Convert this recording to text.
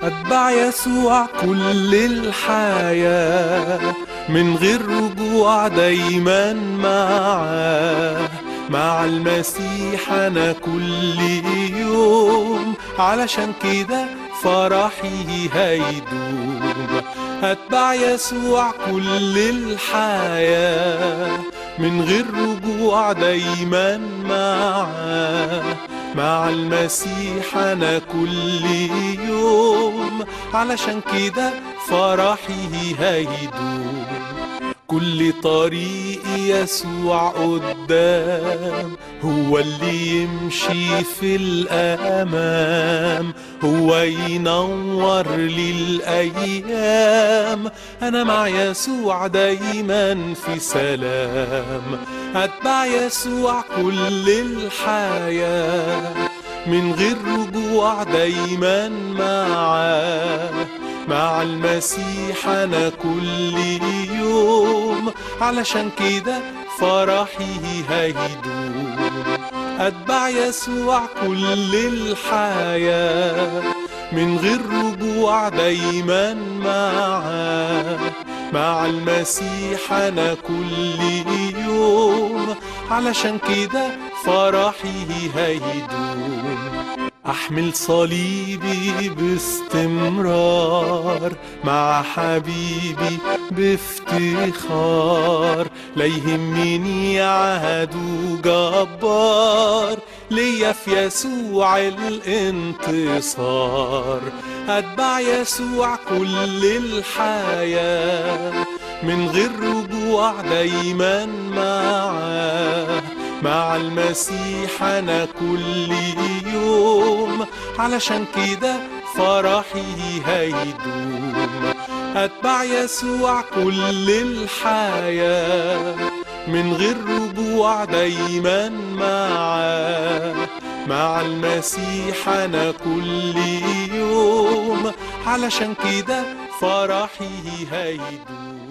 أتبع يسوع كل الحياة من غير رجوع دايما معاه مع المسيح أنا كل يوم علشان كده فرحي هيدوم أتبع يسوع كل الحياة من غير رجوع دايما معاه مع المسيح أنا كل يوم علشان كده فرحي هيدوم كل طريقي يسوع قدام هو اللي يمشي في الأمام هو ينور لي الأيام أنا مع يسوع دايما في سلام أتبع يسوع كل الحياة من غير رجوع دايما معاه مع المسيح أنا كل يوم علشان كده فرحي هيدوم أتبع يسوع كل الحياة من غير رجوع دايما معاه مع المسيح أنا كل يوم علشان كده فرحي هيدوم أحمل صليبي باستمرار مع حبيبي بافتخار لا يهمني عدو جبار ليا في يسوع الانتصار أتبع يسوع كل الحياة من غير رجوع دايما معاه مع المسيح أنا كل يوم علشان كده فرحي هيدوم أتبع يسوع كل الحياة من غير رجوع دايما معاه مع المسيح أنا كل يوم علشان كده فرحي هيدوم